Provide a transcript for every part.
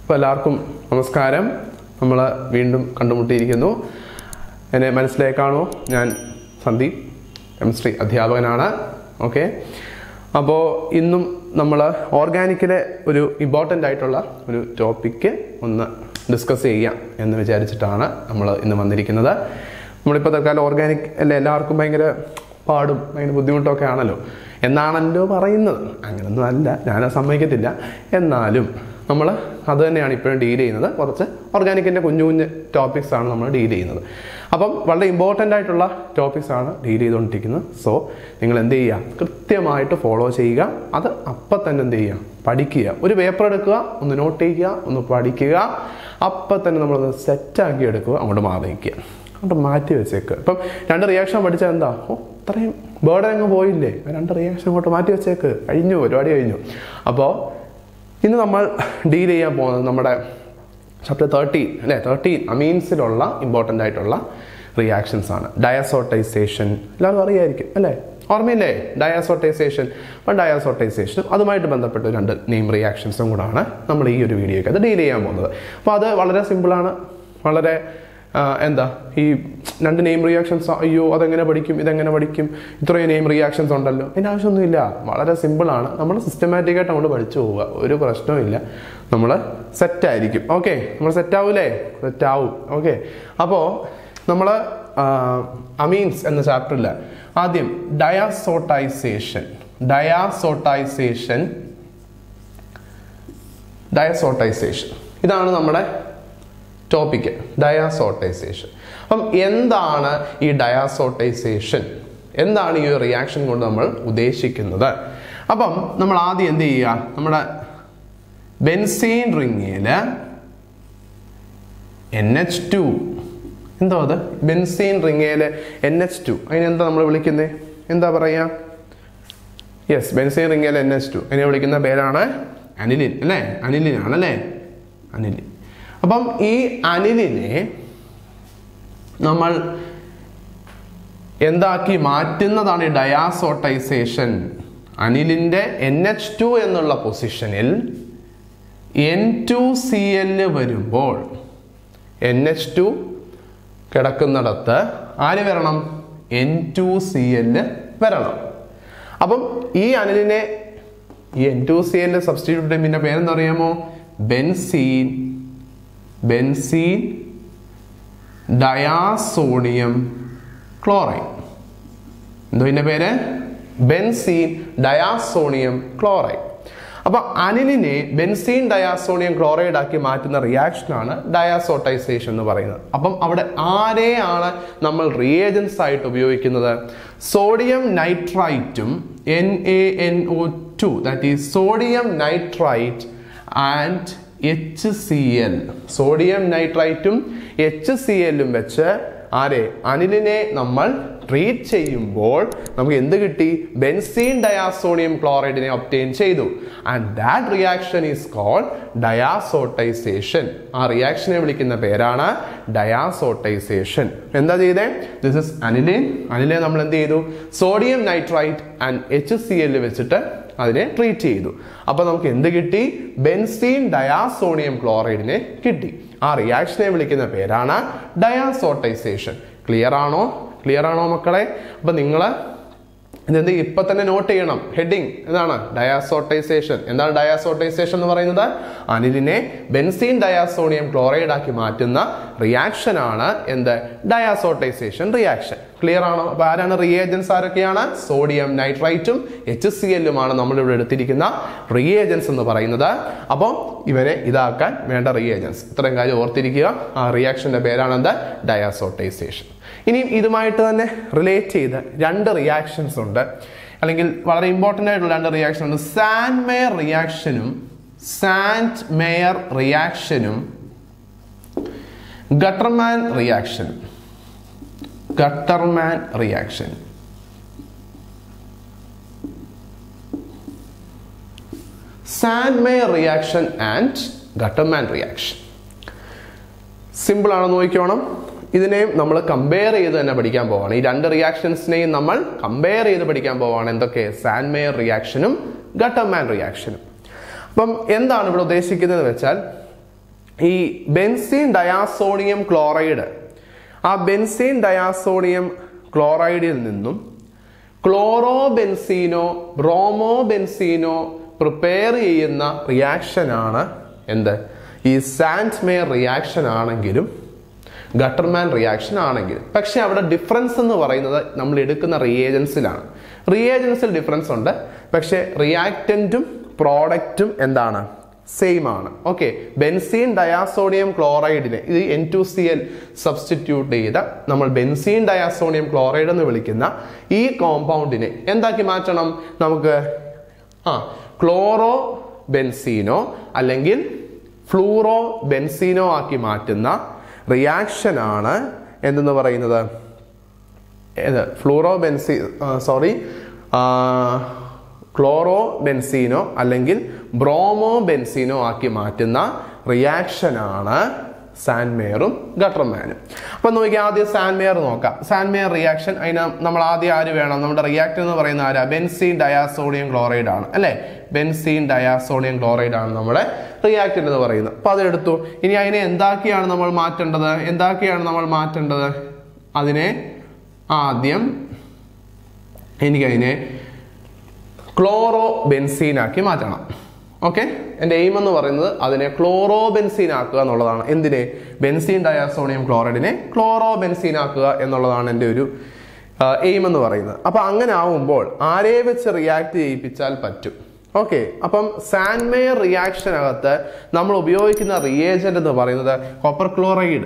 അപ്പോൾ എല്ലാവർക്കും നമസ്കാരം നമ്മൾ വീണ്ടും കണ്ടുമുട്ടിയിരിക്കുന്നു എന്നെ മനസ്സിലായി കാണുമോ ഞാൻ സന്ദീപ് കെമിസ്ട്രി അധ്യാപകനാണ് ഓക്കെ അപ്പോൾ ഇന്നും നമ്മൾ ഓർഗാനിക്കിലെ ഒരു ഇമ്പോർട്ടൻ്റ് ആയിട്ടുള്ള ഒരു ടോപ്പിക്ക് ഒന്ന് ഡിസ്കസ് ചെയ്യാം എന്ന് വിചാരിച്ചിട്ടാണ് നമ്മൾ ഇന്ന് വന്നിരിക്കുന്നത് നമ്മളിപ്പോൾ തൽക്കാലം ഓർഗാനിക് അല്ലേ എല്ലാവർക്കും ഭയങ്കര പാടും ഭയങ്കര ബുദ്ധിമുട്ടൊക്കെ ആണല്ലോ എന്നാണല്ലോ പറയുന്നത് അങ്ങനൊന്നും അല്ല ഞാൻ സമ്മതിക്കത്തില്ല എന്നാലും നമ്മൾ അത് തന്നെയാണ് ഇപ്പോഴും ഡീൽ ചെയ്യുന്നത് കുറച്ച് ഓർഗാനിക്കിൻ്റെ കുഞ്ഞു കുഞ്ഞ് ടോപ്പിക്സ് ആണ് നമ്മൾ ഡീൽ ചെയ്യുന്നത് അപ്പം വളരെ ഇമ്പോർട്ടൻ്റ് ആയിട്ടുള്ള ടോപ്പിക്സ് ആണ് ഡീൽ ചെയ്തുകൊണ്ടിരിക്കുന്നത് സോ നിങ്ങൾ എന്ത് ചെയ്യുക കൃത്യമായിട്ട് ഫോളോ ചെയ്യുക അത് അപ്പം തന്നെ എന്ത് ചെയ്യുക പഠിക്കുക ഒരു പേപ്പർ എടുക്കുക ഒന്ന് നോട്ട് ചെയ്യുക ഒന്ന് പഠിക്കുക അപ്പം തന്നെ നമ്മളത് സെറ്റാക്കി എടുക്കുക അങ്ങോട്ട് മാറി നിൽക്കുക അങ്ങോട്ട് മാറ്റി വെച്ചേക്ക് ഇപ്പം രണ്ട് റിയാക്ഷൻ പഠിച്ചാൽ എന്താ ഓ ഇത്രയും ബേർഡ് അങ്ങ് പോയില്ലേ ആ രണ്ട് റിയാക്ഷൻ അങ്ങോട്ട് മാറ്റി വെച്ചേക്ക് കഴിഞ്ഞു പരിപാടി കഴിഞ്ഞു അപ്പോൾ ഇന്ന് നമ്മൾ ഡീൽ ചെയ്യാൻ പോകുന്നത് നമ്മുടെ ചാപ്റ്റർ തേർട്ടീൻ അല്ലേ തേർട്ടീൻ അമീൻസിലുള്ള ഇമ്പോർട്ടൻ്റ് ആയിട്ടുള്ള റിയാക്ഷൻസ് ആണ് ഡയസോട്ടൈസേഷൻ എല്ലാവർക്കും അറിയായിരിക്കും അല്ലേ ഓർമ്മയില്ലേ ഡയാസോട്ടൈസേഷൻ അപ്പം ഡയാസോട്ടൈസേഷനും അതുമായിട്ട് ബന്ധപ്പെട്ട രണ്ട് നെയിം റിയാക്ഷൻസും കൂടാണ് നമ്മൾ ഈ ഒരു വീഡിയോയ്ക്ക് അത് ഡീൽ ചെയ്യാൻ പോകുന്നത് അപ്പോൾ അത് വളരെ സിമ്പിളാണ് വളരെ ആ, എന്താ ഈ രണ്ട് നെയിം റിയാക്ഷൻസ് അയ്യോ അതെങ്ങനെ പഠിക്കും ഇതെങ്ങനെ പഠിക്കും ഇത്രയും നെയിം റിയാക്ഷൻസ് ഉണ്ടല്ലോ അതിൻ്റെ ആവശ്യമൊന്നുമില്ല വളരെ സിമ്പിളാണ് നമ്മൾ സിസ്റ്റമാറ്റിക്കായിട്ട് നമ്മൾ പഠിച്ചു പോവുക ഒരു പ്രശ്നവുമില്ല നമ്മൾ സെറ്റായിരിക്കും ഓക്കെ നമ്മൾ സെറ്റാവൂലേ സെറ്റാവും ഓക്കെ അപ്പോൾ നമ്മൾ അമീൻസ് എന്ന ചാപ്റ്ററിൽ ആദ്യം ഡയാസോട്ടൈസേഷൻ ഡയാസോട്ടൈസേഷൻ ഡയസോട്ടൈസേഷൻ ഇതാണ് നമ്മുടെ ടോപ്പിക്ക് ഡയാസോട്ടൈസേഷൻ അപ്പം എന്താണ് ഈ ഡയാസോട്ടൈസേഷൻ എന്താണ് ഈ ഒരു റിയാക്ഷൻ കൊണ്ട് നമ്മൾ ഉദ്ദേശിക്കുന്നത് അപ്പം നമ്മൾ ആദ്യം എന്ത് ചെയ്യുക നമ്മുടെ ബെൻസീൻ റിങ്ങിൽ എൻ എച്ച് ടു എന്തോ അത് ബെൻസീൻ റിങ്ങയിൽ എൻ എച്ച് ടു അതിനെന്താ നമ്മൾ വിളിക്കുന്നത് എന്താ പറയുക യെസ് ബെൻസീൻ റിങ്ങയിൽ എൻ എച്ച് ടു അതിനെ വിളിക്കുന്ന പേരാണ് അനിലിൻ അല്ലേ അനിലിനാണ് അല്ലേ അനിലിൻ അപ്പം ഈ അനിലിനെ നമ്മൾ എന്താക്കി മാറ്റുന്നതാണ് ഈ ഡയാസോട്ടൈസേഷൻ അനിലിന്റെ എൻ എച്ച് ടു എന്നുള്ള പൊസിഷനിൽ എൻ ടു സി എല്ല് വരുമ്പോൾ എൻ എച്ച് ടു കിടക്കുന്നിടത്ത് ആര് വരണം എൻ ടു സി എല്ല് വരണം അപ്പം ഈ അനിലിനെ ഈ N two C L substitute പിന്നെ പേരെന്താ അറിയാമോ ബെൻസീൻ ബെൻസീൻ ഡയാസോഡിയം ക്ലോറൈഡ് എന്തോ ഇതിന്റെ പേര് ബെൻസീൻ ഡയാസോണിയം ക്ലോറൈഡ് അപ്പൊ അനിലിനെ ബെൻസീൻ ഡയാസോണിയം ക്ലോറൈഡ് ആക്കി മാറ്റുന്ന റിയാക്ഷനാണ് ഡയാസോട്ടൈസേഷൻ എന്ന് പറയുന്നത് അപ്പം അവിടെ ആരെയാണ് നമ്മൾ റിയേജൻസ് ആയിട്ട് ഉപയോഗിക്കുന്നത് സോഡിയം നൈട്രൈറ്റും N A N O two that is sodium nitrite and H C L sodium നൈട്രൈറ്റും എച്ച് സി എല്ലും വെച്ച് ആരെ അനിലിനെ നമ്മൾ ട്രീറ്റ് ചെയ്യുമ്പോൾ നമുക്ക് എന്ത് കിട്ടി ബെൻസീൻ ഡയാസോണിയം ക്ലോറൈഡിനെ ഒപ്റ്റെയിൻ ചെയ്തു and that reaction is called diazotisation ആ റിയാക്ഷനെ വിളിക്കുന്ന പേരാണ് ഡയാസോട്ടൈസേഷൻ എന്താ ചെയ്തേ ദിസ് ഇസ് അനിലിൻ അനിലിനെ നമ്മൾ എന്ത് ചെയ്തു sodium nitrite and H C L വെച്ചിട്ട് അതിനെ ട്രീറ്റ് ചെയ്തു അപ്പൊ നമുക്ക് എന്ത് കിട്ടി ബെൻസീൻ ഡയാസോണിയം ക്ലോറൈഡിനെ കിട്ടി ആ റിയാക്ഷനെ വിളിക്കുന്ന പേരാണ് ഡയാസോട്ടൈസേഷൻ ക്ലിയർ ആണോ ക്ലിയർ ആണോ മക്കളെ അപ്പൊ നിങ്ങൾ ഇതെന്ത് ഇപ്പൊ തന്നെ നോട്ട് ചെയ്യണം ഹെഡിങ് എന്താണ് ഡയാസോട്ടൈസേഷൻ എന്താണ് ഡയാസോട്ടൈസേഷൻ എന്ന് പറയുന്നത് അനിലിനെ ബെൻസീൻ ഡയാസോണിയം ക്ലോറൈഡ് ആക്കി മാറ്റുന്ന റിയാക്ഷൻ ആണ് എന്ത് ഡയാസോട്ടൈസേഷൻ റിയാക്ഷൻ ക്ലിയർ ആണോ അപ്പൊ ആരാണ് റിയേജൻസ് ആരൊക്കെയാണ് സോഡിയം നൈട്രൈറ്റും എച്ച് സി എല്ലുമാണ് നമ്മളിവിടെ എടുത്തിരിക്കുന്ന റിയേജൻസ് എന്ന് പറയുന്നത് അപ്പോൾ ഇവരെ ഇതാക്കാൻ വേണ്ട റിയേജൻസ് ഇത്രയും കാര്യം ഓർത്തിരിക്കുക ആ റിയാക്ഷന്റെ പേരാണ് എന്ത് ഡയാസോട്ടൈസേഷൻ ഇനിയും ഇതുമായിട്ട് തന്നെ റിലേറ്റ് ചെയ്ത് രണ്ട് റിയാക്ഷൻസ് ഉണ്ട് അല്ലെങ്കിൽ വളരെ ഇമ്പോർട്ടൻ്റ് ആയിട്ടുള്ള രണ്ട് റിയാക്ഷൻ ഉണ്ട് സാൻഡ് മേയർ റിയാക്ഷനും സാൻഡ് മേയർ റിയാക്ഷനും ഗട്ടർമാൻ റിയാക്ഷനും Gattermann reaction Sandmeyer reaction and Gattermann reaction simple ആണെന്ന് നോക്കിക്കോണം ഇതിനെയും നമ്മൾ കമ്പയർ ചെയ്ത് തന്നെ പഠിക്കാൻ പോവാണ് ഈ രണ്ട് റിയാക്ഷൻസിനെയും നമ്മൾ കമ്പയർ ചെയ്ത് പഠിക്കാൻ പോവാണ് എന്തൊക്കെ സാൻമേയർ റിയാക്ഷനും ഗട്ടർമാൻ റിയാക്ഷനും അപ്പം എന്താണ് ഇവിടെ ഉദ്ദേശിക്കുന്നത് വെച്ചാൽ ഈ ബെൻസീൻ ഡയാസോണിയം ക്ലോറൈഡ് ആ ബെൻസീൻ ഡയാസോണിയം ക്ലോറൈഡിൽ നിന്നും ക്ലോറോ ബെൻസീനോ ബ്രോമോ ബെൻസീനോ പ്രിപ്പയർ ചെയ്യുന്ന റിയാക്ഷനാണ് എന്ത് ഈ സാൻഡ്മേർ റിയാക്ഷൻ ആണെങ്കിലും ഗട്ടർമാൻ റിയാക്ഷൻ ആണെങ്കിലും പക്ഷെ അവിടെ ഡിഫറൻസ് എന്ന് പറയുന്നത് നമ്മൾ എടുക്കുന്ന റിയേജൻസിലാണ് റിയേജൻസിൽ ഡിഫറൻസ് ഉണ്ട് പക്ഷെ റിയാക്റ്റൻറ്റും പ്രോഡക്റ്റും എന്താണ് സെയിം ആണ് ഓക്കെ ബെൻസീൻ ഡയാസോണിയം ക്ലോറൈഡിനെ ഇത് N two C L substitute ചെയ്ത നമ്മൾ ബെൻസീൻ ഡയാസോണിയം ക്ലോറൈഡ് എന്ന് വിളിക്കുന്ന ഈ കോമ്പൗണ്ടിനെ എന്താക്കി മാറ്റണം നമുക്ക് ആ ക്ലോറോ ബെൻസീനോ അല്ലെങ്കിൽ ഫ്ലൂറോ ബെൻസീനോ ആക്കി മാറ്റുന്ന റിയാക്ഷനാണ് എന്തെന്ന് പറയുന്നത് ഏത് ഫ്ലൂറോ ബെൻസി സോറി ക്ലോറോ ബെൻസീനോ അല്ലെങ്കിൽ ബ്രോമോ ബെൻസീനോ ആക്കി മാറ്റുന്ന റിയാക്ഷനാണ് സാൻമേറും ഗട്ടർമാനും അപ്പൊ നോക്കി ആദ്യം സാൻമേർ നോക്കാം സാൻമേർ റിയാക്ഷൻ അതിന് നമ്മൾ ആദ്യം ആര് വേണം നമ്മുടെ റിയാക്ടർ എന്ന് പറയുന്ന ആരാ ബെൻസീൻ ഡയാസോഡിയം ക്ലോറൈഡ് ആണ് അല്ലെ ബെൻസീൻ ഡയാസോഡിയം ക്ലോറൈഡ് ആണ് നമ്മുടെ റിയാക്ടർ എന്ന് പറയുന്നത് അപ്പൊ അതെടുത്തു ഇനി അതിനെ എന്താക്കിയാണ് നമ്മൾ മാറ്റേണ്ടത് എന്താക്കിയാണ് നമ്മൾ മാറ്റേണ്ടത് അതിനെ ആദ്യം എനിക്കതിനെ ക്ലോറോ ബെൻസീനാക്കി മാറ്റണം ഓക്കെ എൻ്റെ എയിം എന്ന് പറയുന്നത് അതിനെ ക്ലോറോ ബെൻസീൻ ആക്കുക എന്നുള്ളതാണ് എന്തിനെ ബെൻസീൻ ഡയാസോണിയം ക്ലോറൈഡിനെ ക്ലോറോ ബെൻസീൻ ആക്കുക എന്നുള്ളതാണ് എൻ്റെ ഒരു എയിം എന്ന് പറയുന്നത് അപ്പൊ അങ്ങനെ ആവുമ്പോൾ ആരെ വെച്ച് റിയാക്ട് ചെയ്യിപ്പിച്ചാൽ പറ്റും ഓക്കെ അപ്പം സാൻമേയർ റിയാക്ഷനകത്ത് നമ്മൾ ഉപയോഗിക്കുന്ന റിയേജന്റ് എന്ന് പറയുന്നത് copper chloride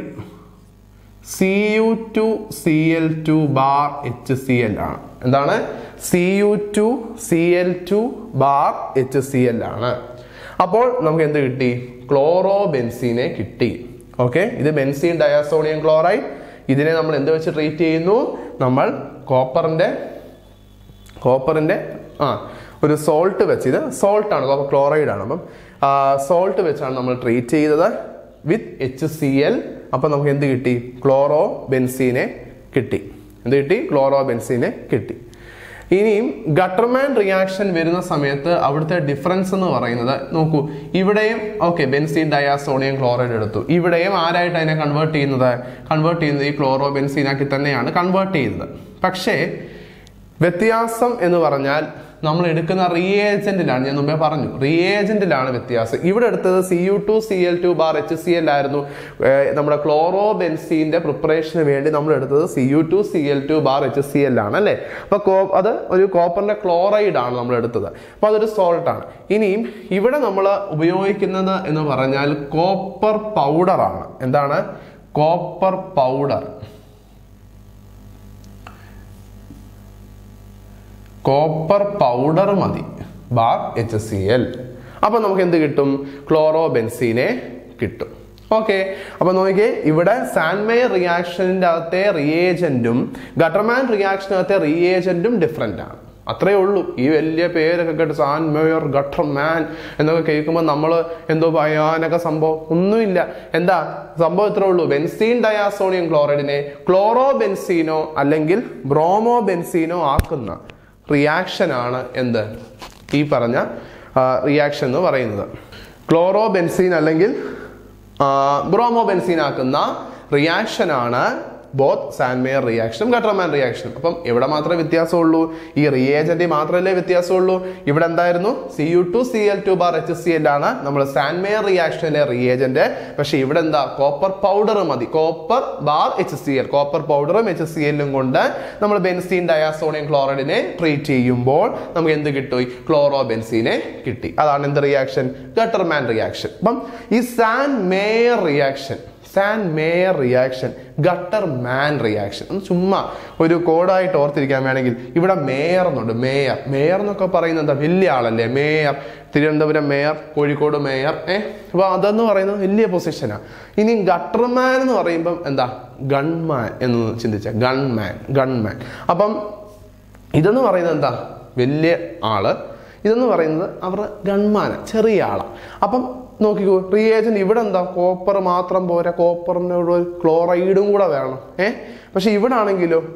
C U two C L two bar H C L ആണ് എന്താണ് C U two C L two bar H C L ആണ് അപ്പോൾ നമുക്ക് എന്ത് കിട്ടി ക്ലോറോ ബെൻസീനെ കിട്ടി ഓക്കെ ഇത് ബെൻസീൻ ഡയാസോണിയം ക്ലോറൈഡ് ഇതിനെ നമ്മൾ എന്ത് വെച്ച് ട്രീറ്റ് ചെയ്യുന്നു നമ്മൾ കോപ്പറിന്റെ കോപ്പറിന്റെ ആ ഒരു സോൾട്ട് വെച്ച് ഇത് സോൾട്ട് ആണ് കോപ്പർ ക്ലോറൈഡ് ആണ് അപ്പം സോൾട്ട് വെച്ചാണ് നമ്മൾ ട്രീറ്റ് ചെയ്തത് വിത്ത് എച്ച് സി എൽ അപ്പം നമുക്ക് എന്ത് കിട്ടി ക്ലോറോ ബെൻസീനെ കിട്ടി എന്ത് കിട്ടി ക്ലോറോ ബെൻസീനെ കിട്ടി ഇനിയും ഗട്ടർമാൻ റിയാക്ഷൻ വരുന്ന സമയത്ത് അവിടുത്തെ ഡിഫറൻസ് എന്ന് പറയുന്നത് നോക്കൂ ഇവിടെയും ഓക്കെ ബെൻസീൻ ഡയാസോണിയം ക്ലോറൈഡ് എടുത്തു ഇവിടെയും ആരായിട്ട് അതിനെ കൺവേർട്ട് ചെയ്യുന്നത് കൺവേർട്ട് ചെയ്യുന്നത് ഈ ക്ലോറോ ബെൻസീനാക്കി തന്നെയാണ് കൺവേർട്ട് ചെയ്യുന്നത് പക്ഷേ വ്യത്യാസം എന്ന് പറഞ്ഞാൽ നമ്മൾ എടുക്കുന്ന റിയേജന്റിലാണ് ഞാൻ മുമ്പേ പറഞ്ഞു റിയേജന്റിലാണ് വ്യത്യാസം ഇവിടെ എടുത്തത് C U two C L two bar H C L ആയിരുന്നു ഏർ നമ്മുടെ ക്ലോറോ ബെൻസീന്റെ പ്രിപ്പറേഷന് വേണ്ടി നമ്മൾ എടുത്തത് C U two C L two bar H C L ആണ് അല്ലേ അപ്പൊ കോ- അത് ഒരു കോപ്പറിന്റെ ക്ലോറൈഡ് ആണ് നമ്മൾ എടുത്തത് അപ്പൊ അതൊരു സോൾട്ട് ആണ് ഇനിയും ഇവിടെ നമ്മൾ ഉപയോഗിക്കുന്നത് എന്ന് പറഞ്ഞാൽ കോപ്പർ പൗഡർ ആണ് എന്താണ് കോപ്പർ പൗഡർ കോപ്പർ പൗഡർ മതി ബാർ എച്ച് സി എൽ അപ്പൊ നമുക്ക് എന്ത് കിട്ടും ക്ലോറോ ബെൻസീനെ കിട്ടും ഓക്കെ അപ്പൊ നോക്കിയേ ഇവിടെ സാൻമേയർ റിയാക്ഷനിന്റെ അകത്തെ റിയേജന്റും ഗട്ടർമാൻ റിയാക്ഷനകത്തെ റിയേജന്റും ഡിഫറെന്റ് ആണ് അത്രേ ഉള്ളൂ ഈ വലിയ പേരൊക്കെ കേട്ട് സാൻ മേയർ ഗട്ടർമാൻ എന്നൊക്കെ കേൾക്കുമ്പോൾ നമ്മൾ എന്തോ ഭയാനക സംഭവം ഒന്നുമില്ല എന്താ സംഭവം ഇത്രേ ഉള്ളൂ ബെൻസീൻ ഡയാസോണിയം ക്ലോറൈഡിനെ ക്ലോറോ ബെൻസീനോ അല്ലെങ്കിൽ ബ്രോമോ ബെൻസീനോ ആക്കുന്ന റിയാക്ഷൻ ആണ് എന്ത് ഈ പറഞ്ഞ റിയാക്ഷൻ എന്ന് പറയുന്നത് ക്ലോറോ ബെൻസീൻ അല്ലെങ്കിൽ ബ്രോമോ ബെൻസീൻ ആക്കുന്ന റിയാക്ഷൻ ആണ് ബോത്ത് സാൻമേയർ റിയാക്ഷനും ഗട്ടർമാൻ റിയാക്ഷനും അപ്പം എവിടെ മാത്രമേ വ്യത്യാസമുള്ളൂ ഈ റിയേജന്റ് മാത്രമല്ലേ വ്യത്യാസമുള്ളൂ ഇവിടെ എന്തായിരുന്നു C U two C L two bar H C L ആണ് നമ്മൾ സാൻമേയർ റിയാക്ഷനിലെ റിയേജന്റ് പക്ഷെ ഇവിടെ എന്താ കോപ്പർ പൗഡർ മതി copper bar H C L copper പൗഡറും എച്ച് സി എല്ലും കൊണ്ട് നമ്മൾ ബെൻസീൻ ഡയാസോണിയം ക്ലോറൈഡിനെ ട്രീറ്റ് ചെയ്യുമ്പോൾ നമുക്ക് എന്ത് കിട്ടി ക്ലോറോ ബെൻസീനെ കിട്ടി അതാണ് എന്ത് റിയാക്ഷൻ ഗട്ടർമാൻ റിയാക്ഷൻ അപ്പം ഈ Sandmeyer reaction Sandmeyer reaction Gattermann reaction ഒന്ന് ചുമ്മാ ഒരു കോഡായിട്ട് ഓർത്തിരിക്കാൻ വേണമെങ്കിൽ ഇവിടെ മേയർ എന്നുണ്ട് മേയർ മേയർ എന്നൊക്കെ പറയുന്നത് എന്താ വലിയ ആളല്ലേ mayor Thiruvananthapuram mayor Kozhikode mayor ഏഹ് അപ്പൊ അതെന്ന് പറയുന്നത് വലിയ പൊസിഷനാണ് ഇനി ഗട്ടർമാൻ എന്ന് പറയുമ്പം എന്താ ഗൺമാൻ എന്ന് ചിന്തിച്ച ഗൺമാൻ ഗൺമാൻ അപ്പം ഇതെന്ന് പറയുന്നത് എന്താ വലിയ ആള് ഇതെന്ന് പറയുന്നത് അവർ ഗൺമാന ചെറിയ ആളാണ് അപ്പം നോക്കിക്കോ റിയേജന്റ് ഇവിടെ എന്താ കോപ്പർ മാത്രം പോരാ കോപ്പറിൻ്റെ കൂടെ ഒരു ക്ലോറൈഡും കൂടെ വേണം ഏ പക്ഷെ ഇവിടെ ആണെങ്കിലോ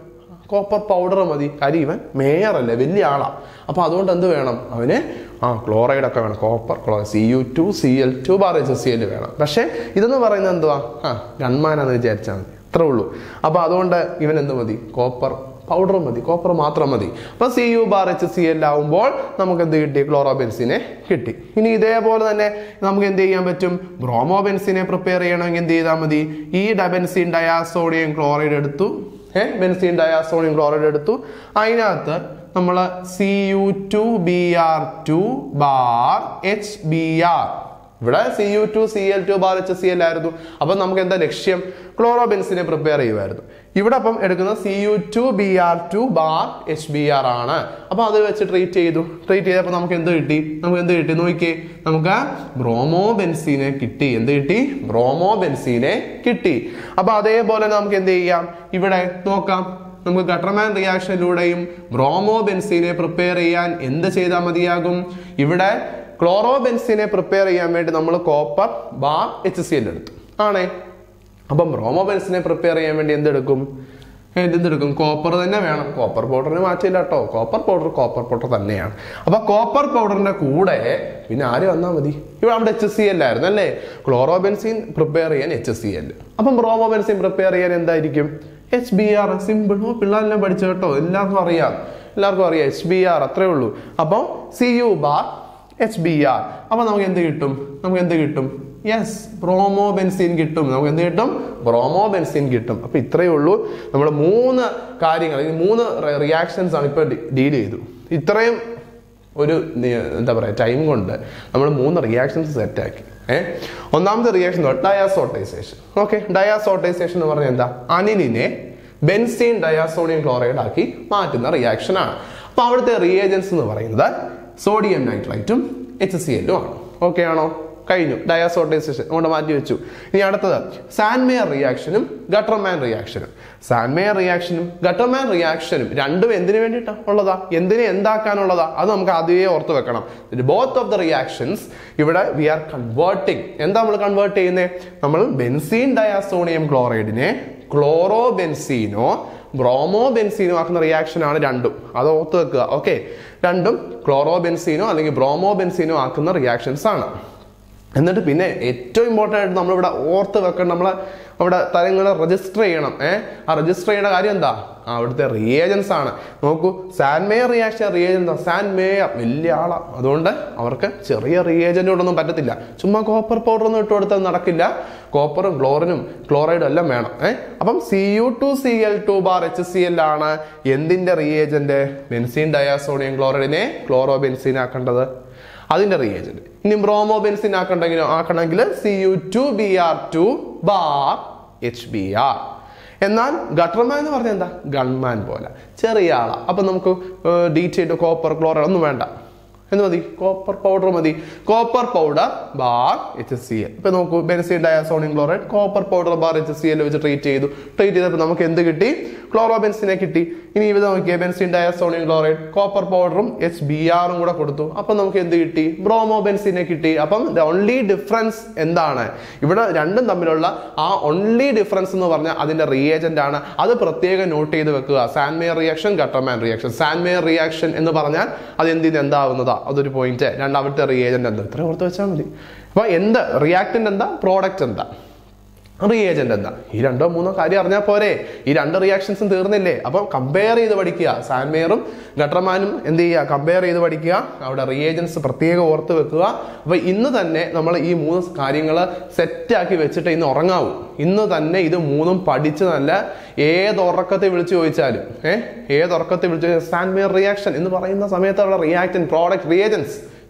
കോപ്പർ പൗഡർ മതി കാര്യം ഇവൻ മേയർ അല്ലേ വലിയ ആളാ അപ്പൊ അതുകൊണ്ട് എന്ത് വേണം അവന് ആ ക്ലോറൈഡ് ഒക്കെ വേണം copper chloride C U two C L two bar H C L വേണം പക്ഷേ ഇതെന്ന് പറയുന്നത് എന്തുവാ ആ ഗൺമാനാന്ന് വിചാരിച്ചാൽ മതി അത്രേ ഉള്ളൂ അപ്പൊ അതുകൊണ്ട് ഇവൻ എന്ത് മതി കോപ്പർ പൗഡർ മതി കോപ്പർ മാത്രം മതി അപ്പൊ C U bar H C L ആവുമ്പോൾ നമുക്ക് എന്ത് കിട്ടി ക്ലോറോബെൻസിനെ കിട്ടി ഇനി ഇതേപോലെ തന്നെ നമുക്ക് എന്ത് ചെയ്യാൻ പറ്റും ബ്രോമോബെൻസിനെ പ്രിപ്പയർ ചെയ്യണമെങ്കിൽ എന്ത് ചെയ്താൽ മതി ഈ ഡബെൻസിൻ ഡയാസോഡിയം ക്ലോറൈഡ് എടുത്തു ഏഹ് ബെൻസിൻ ഡയാസോഡിയം ക്ലോറൈഡ് എടുത്തു അതിനകത്ത് നമ്മൾ C U two B R two bar H B R ഇവിടെ C U two C L two bar H C L ആയിരുന്നു അപ്പം നമുക്ക് എന്താ ലക്ഷ്യം ക്ലോറോബെൻസിനെ പ്രിപ്പയർ ചെയ്യുമായിരുന്നു ഇവിടെ അപ്പം എടുക്കുന്നത് C U two B R two bar H B R ആണ് അപ്പൊ അത് വെച്ച് ട്രീറ്റ് ചെയ്തു ട്രീറ്റ് ചെയ്തപ്പോൾ നമുക്ക് എന്ത് കിട്ടി നമുക്ക് എന്ത് കിട്ടി നോക്കിയേ നമുക്ക് ബ്രോമോ ബെൻസീനെ കിട്ടി എന്ത് കിട്ടി ബ്രോമോ ബെൻസീനെ കിട്ടി അപ്പൊ അതേപോലെ നമുക്ക് എന്ത് ചെയ്യാം ഇവിടെ നോക്കാം നമുക്ക് ഗട്ടർമാൻ റിയാക്ഷനിലൂടെയും ബ്രോമോ ബെൻസീനെ പ്രിപ്പയർ ചെയ്യാൻ എന്ത് ചെയ്താൽ മതിയാകും ഇവിടെ ക്ലോറോബെൻസിനെ പ്രിപ്പയർ ചെയ്യാൻ വേണ്ടി നമ്മൾ copper bar H C L എടുത്തു ആണേ അപ്പം ബ്രോമോബെൻസിനെ പ്രിപ്പയർ ചെയ്യാൻ വേണ്ടി എന്തെടുക്കും എന്തെടുക്കും കോപ്പർ തന്നെ വേണം കോപ്പർ പൗഡറിന് മാറ്റില്ല കേട്ടോ കോപ്പർ പൗഡർ കോപ്പർ പൗഡർ തന്നെയാണ് അപ്പൊ കോപ്പർ പൗഡറിന്റെ കൂടെ പിന്നെ ആര് വന്നാൽ മതി ഇവിടെ അവിടെ എച്ച് സി എൽ ആയിരുന്നു അല്ലേ ക്ലോറോബെൻസിൻ പ്രിപ്പയർ ചെയ്യാൻ എച്ച് സി എൽ അപ്പം ബ്രോമോബെൻസിൻ പ്രിപ്പയർ ചെയ്യാൻ എന്തായിരിക്കും എച്ച് ബി ആർ സിമ്പിൾ ഓ പിള്ളേരെല്ലാം പഠിച്ചു കേട്ടോ എല്ലാവർക്കും അറിയാം എല്ലാവർക്കും അറിയാം എച്ച് ബി ആർ അത്രേ ഉള്ളൂ അപ്പോൾ C U bar H B R അപ്പൊ നമുക്ക് എന്ത് കിട്ടും നമുക്ക് എന്ത് കിട്ടും യെസ് ബ്രോമോ ബെൻസിൻ കിട്ടും നമുക്ക് എന്ത് കിട്ടും ബ്രോമോ ബെൻസിൻ കിട്ടും അപ്പൊ ഇത്രയേ ഉള്ളൂ നമ്മൾ മൂന്ന് കാര്യങ്ങൾ ഈ മൂന്ന് റിയാക്ഷൻസ് ആണ് ഇപ്പൊ ഡീൽ ചെയ്തു ഇത്രയും ഒരു നി- എന്താ പറയുക ടൈം കൊണ്ട് നമ്മൾ മൂന്ന് റിയാക്ഷൻസ് സെറ്റാക്കി ഏഹ് ഒന്നാമത്തെ റിയാക്ഷൻ ഡയാസോട്ടൈസേഷൻ ഓക്കെ ഡയാസോട്ടൈസേഷൻ എന്ന് പറഞ്ഞാൽ എന്താ അനിലിനെ ബെൻസീൻ ഡയാസോണിയം ക്ലോറൈഡ് ആക്കി മാറ്റുന്ന റിയാക്ഷൻ ആണ് അപ്പൊ അവിടുത്തെ റിയേജൻസ് എന്ന് പറയുന്നത് സോഡിയം നൈട്രൈറ്റും എച്ച് സി എല്ലും ആണ് ഓക്കെ ആണോ കഴിഞ്ഞു ഡയാസോട്ടൈസേഷൻ അങ്ങോട്ട് മാറ്റി വെച്ചു ഇനി അടുത്തത് സാൻമേയർ റിയാക്ഷനും ഗട്ടർമാൻ റിയാക്ഷനും സാൻമേയർ റിയാക്ഷനും ഗട്ടർമാൻ റിയാക്ഷനും രണ്ടും എന്തിനു വേണ്ടിയിട്ടാ ഉള്ളതാ എന്തിനെ എന്താക്കാനുള്ളതാ അത് നമുക്ക് ആദ്യമേ ഓർത്ത് വെക്കണം ബോത്ത് ഓഫ് ദ റിയാക്ഷൻസ് ഇവിടെ വി ആർ കൺവേർട്ടിങ് എന്താ നമ്മൾ കൺവേർട്ട് ചെയ്യുന്നത് നമ്മൾ ബെൻസീൻ ഡയാസോണിയം ക്ലോറൈഡിനെ ക്ലോറോ ബെൻസീനോ ബ്രോമോ ബെൻസീനോ ആക്കുന്ന റിയാക്ഷൻ ആണ് രണ്ടും അത് ഓർത്ത് വെക്കുക ഓക്കെ രണ്ടും ക്ലോറോ ബെൻസീനോ അല്ലെങ്കിൽ ബ്രോമോ ബെൻസീനോ ആക്കുന്ന റിയാക്ഷൻസ് ആണ് എന്നിട്ട് പിന്നെ ഏറ്റവും ഇമ്പോർട്ടൻ്റ് ആയിട്ട് നമ്മളിവിടെ ഓർത്ത് വെക്കണം നമ്മൾ അവിടെ തരങ്ങൾ രജിസ്റ്റർ ചെയ്യണം ഏഹ് ആ രജിസ്റ്റർ ചെയ്യേണ്ട കാര്യം എന്താ ആ അവിടുത്തെ റിയേജൻസ് ആണ് നോക്കൂ സാൻമേയർ റിയാക്ഷൻ റിയേജൻ സാൻമേയർ വലിയ ആളാ അതുകൊണ്ട് അവർക്ക് ചെറിയ റിയേജൻറ്റോടൊന്നും പറ്റത്തില്ല ചുമ്മാ കോപ്പർ പൗഡർ ഒന്നും ഇട്ട് കൊടുത്താൽ നടക്കില്ല കോപ്പറും ക്ലോറിനും ക്ലോറൈഡും എല്ലാം വേണം ഏഹ് അപ്പം C U two C L two bar H C L ആണ് എന്തിന്റെ റിയേജന്റ് ബെൻസീൻ ഡയാസോണിയം ക്ലോറൈഡിനെ ക്ലോറോ ബെൻസീൻ ആക്കേണ്ടത് അതിന്റെ റിയേജന്റ് ഇനി ബ്രോമോ ബെൻസിൻ ആക്കണ്ടെങ്കിലോ ആക്കണമെങ്കിൽ C U two B R two bar H B R എന്നാൽ ഗട്ടർമാൻ എന്ന് പറഞ്ഞാൽ എന്താ ഗൺമാൻ പോലെ ചെറിയ ആളാ അപ്പൊ നമുക്ക് ഡീറ്റെയിൽ കോപ്പർ ക്ലോറൈഡ് ഒന്നും വേണ്ട എന്ത് മതി കോപ്പർ പൗഡർ മതി copper powder bar H C L ഇപ്പൊ നോക്കൂ benzene diazonium chloride copper powder bar H C L വെച്ച് ട്രീറ്റ് ചെയ്തു ട്രീറ്റ് ചെയ്തപ്പോൾ നമുക്ക് എന്ത് കിട്ടി ക്ലോറോബെൻസിനെ കിട്ടി ഇനി ഇത് നോക്കിയേ ബെൻസിൻ ഡയാസോണിയം ക്ലോറൈഡ് കോപ്പർ പൗഡറും എച്ച് ബി ആറും കൂടെ കൊടുത്തു അപ്പൊ നമുക്ക് എന്ത് കിട്ടി ബ്രോമോ ബെൻസിനെ കിട്ടി അപ്പം ദ ഓൺലി ഡിഫറൻസ് എന്താണ് ഇവിടെ രണ്ടും തമ്മിലുള്ള ആ ഓൺലി ഡിഫറൻസ് എന്ന് പറഞ്ഞാൽ അതിന്റെ റിയേജന്റ് ആണ് അത് പ്രത്യേകം നോട്ട് ചെയ്ത് വെക്കുക Sandmeyer reaction Gattermann reaction Sandmeyer reaction എന്ന് പറഞ്ഞാൽ അത് എന്തിന് എന്താവുന്നതാ അതൊരു പോയിന്റ് രണ്ടാമത്തെ റിയേജന്റ് എന്താ ഇത്ര ഓർത്ത് വെച്ചാൽ മതി അപ്പൊ എന്ത് റിയാക്ടന്റ് എന്താ പ്രോഡക്റ്റ് എന്താ റിയേജന്റ് എന്താ ഈ രണ്ടോ മൂന്നോ കാര്യം അറിഞ്ഞാൽ പോരെ ഈ രണ്ട് റിയാക്ഷൻസും തീർന്നില്ലേ അപ്പം കമ്പയർ ചെയ്ത് പഠിക്കുക സാൻമേറും ഗട്ടർമാനും എന്ത് ചെയ്യുക കമ്പയർ ചെയ്ത് പഠിക്കുക അവിടെ റിയേജൻസ് പ്രത്യേകം ഓർത്ത് വെക്കുക അപ്പൊ ഇന്ന് തന്നെ നമ്മൾ ഈ മൂന്ന് കാര്യങ്ങൾ സെറ്റാക്കി വെച്ചിട്ട് ഇന്ന് ഉറങ്ങാവൂ ഇന്ന് തന്നെ ഇത് മൂന്നും പഠിച്ച് നല്ല ഏത് ഉറക്കത്തെ വിളിച്ചു ചോദിച്ചാലും ഏഹ് ഏത് ഉറക്കത്തെ വിളിച്ചു സാൻമേർ റിയാക്ഷൻ എന്ന് പറയുന്ന സമയത്ത് അവിടെ റിയാക്ടൻ പ്രോഡക്റ്റ് റിയേജൻസ്